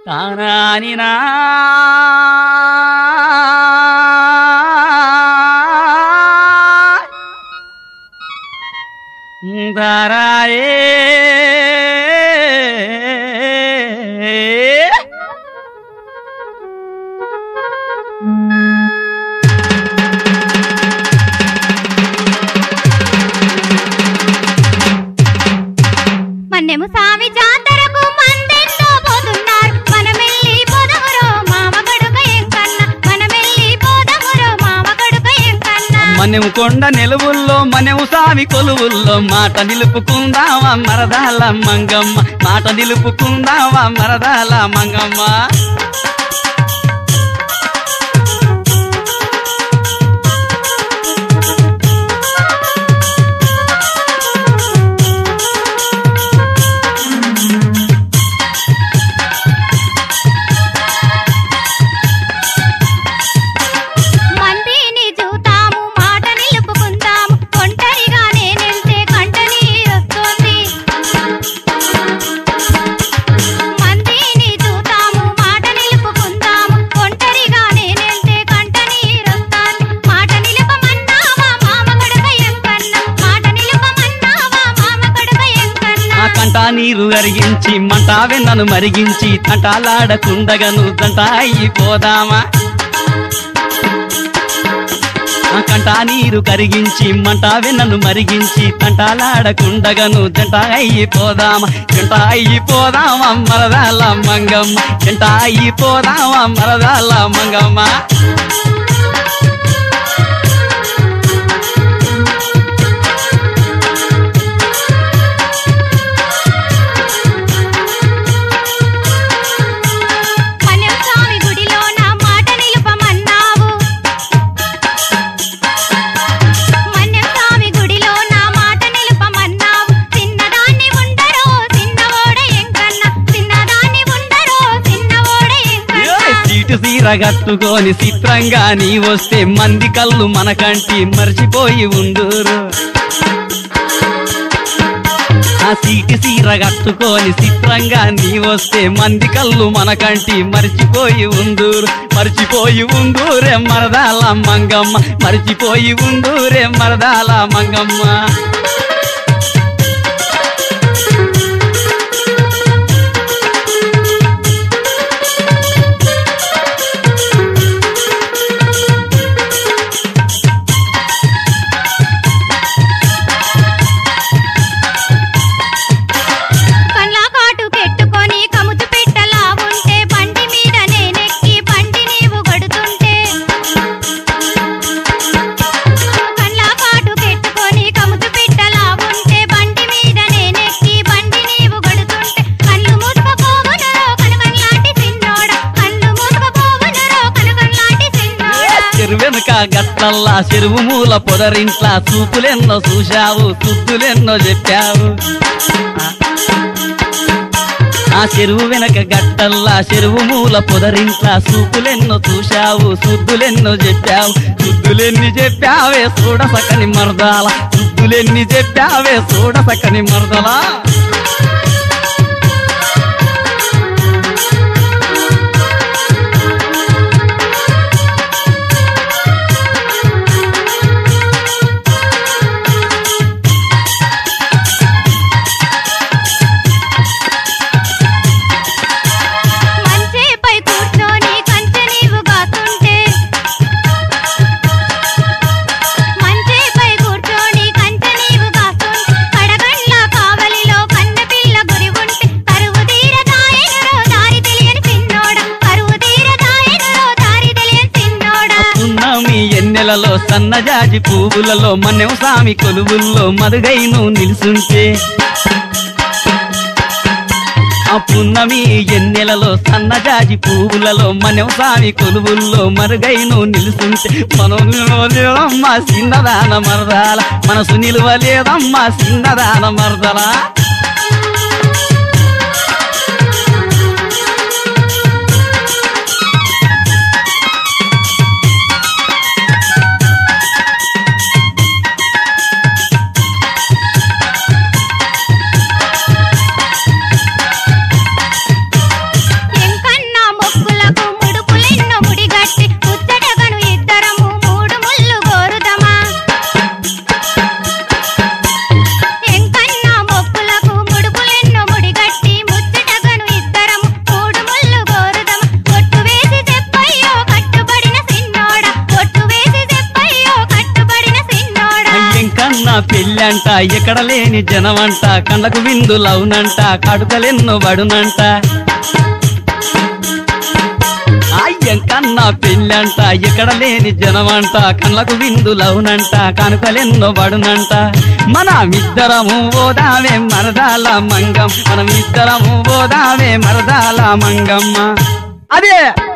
తానాని నా ధారాయే మన్నెము సామి జాతరకు మందెన్నో పోతున్నారు మనమెల్లి పోదమురో మామ గడుక ఎంకన్న మనమెల్లి పోదమురో మామ గడుక ఎంకన్న మనము కొండ నిలువుల్లో మనము సామి కొలువుల్లో మాట నిలుపుకుందామా మరదాల మంగమ్మ మాట నిలుపుకుందామా మరదాల మంగమ్మ మందిని చూతాము మాట నిలుపుకుందాము ఒంటరిగా నేనెళ్తే కంట నీరొస్తుంది మందిని చూతాము మాట నిలుపుకుందాము ఒంటరిగా నేనెళ్తే కంట నీరొస్తాంది మాట నిలుపమన్నావా మామ గడక ఎంకన్న మాట నిలుపమన్నావా మామ గడక ఎంకన్న ఆ కంట నీరు అరిగించి మంట వెన్నను మరిగించి తంటాలాడకుండగను దంట అయిపోదామా ఆ కంట నీరు కరిగించి మంట వెన్నను మరిగించి తంటాలాడకుండగను జంట అయిపోదామా జంట అయిపోదామా మరదాల మంగమ్మ జంట అయిపోదామా మరదాల మంగమ్మ మన్యం స్వామి గుడిలో నా మాట నిలుపమన్నావు మన్యం స్వామి గుడిలో నా మాట నిలుపమన్నావు చిన్నదాన్ని ఉండరో చిన్నవోడ ఎంకన్న చిన్నదాన్ని ఉండరో చిన్నవోడ ఎంకన్న సీటు సీర కట్టుకొని చిత్రంగా నీ వస్తే మంది కళ్ళు మనకంటి మర్చిపోయి ఉండురు ఆ సీటు సీర కట్టుకొని చిత్రంగా నీ వస్తే మంది కళ్ళు మనకంటి మర్చిపోయి ఉందూరు మర్చిపోయి ఉందూరే మరదాల మంగమ్మ మర్చిపోయి ఉందూరే మరదాల మంగమ్మ కళ్ళ కాటు పెట్టుకొని కముచు పెట్టలా ఉంటే బండి మీద నేనెక్కి బండి నీవు గడుతుంటే కళ్ళ కాటు పెట్టుకొని కముచు పెట్టలా ఉంటే బండి మీద నేనెక్కి బండి నీవు గడుతుంటే కళ్ళు మూసుకపోవునరో కనకన్లాంటి చిన్నోడ కళ్ళు మూసుకపోవునరో కనకన్లాంటి చిన్నోడ చెరువెనుక గట్టల్లా చెరువు మూల పొదరింట్లా చూపులెన్నో చూశావు తుద్దులెన్నో చెప్పావు ఆ చెరువు వెనక గట్టల్లా చెరువు మూల పొదరింట్లా చూపులెన్నో చూశావు సుద్దులెన్నో చెప్పావు సుద్దులెన్ని చెప్పావే చూడ సకని మరదాల సుద్దులెన్ని చెప్పావే చూడ సకని మరదలా మంచేపై కూర్చొని కంచె నీవు గాతుంటే మంచేపై కూర్చొని కంచె నీవు గాతుంటే కడగండ్ల కావలిలో కన్న పిల్ల గురి ఉంటే కరువు తీరదాయనురో దారి తెలియని చిన్నోడ కరువు తీరదాయనురో దారి తెలియని చిన్నోడ పున్నమి ఎన్నెలలో సన్నజాజి పువ్వులలో మన్నెం సామి కొలువుల్లో మరుగైను నిలుసుంటే ఆ పున్నమి ఎన్నెలలో సన్నజాజి పువ్వులలో మన్నెం సామి కొలువుల్లో మరుగైను నిలుసుంటే మనం నిలవలేదమ్మా చిన్నదాన మరదాల మనసు నిలవలేదమ్మా చిన్నదాన మరదలా ఎంకన్న పెళ్ళంట ఎక్కడ లేని జనమంట కళ్ళకు విందులవునంట కడుకలెన్నో బడునంట అయ్యంకన్న పెళ్ళంట ఎక్కడ లేని జనమంట కళ్ళకు విందులవునంట కనుకలెన్నో బడునంట మనమిద్దరము ఓదావే మరదాల మంగం మనమిద్దరము ఓదావే మరదాల మంగమ్మ అదే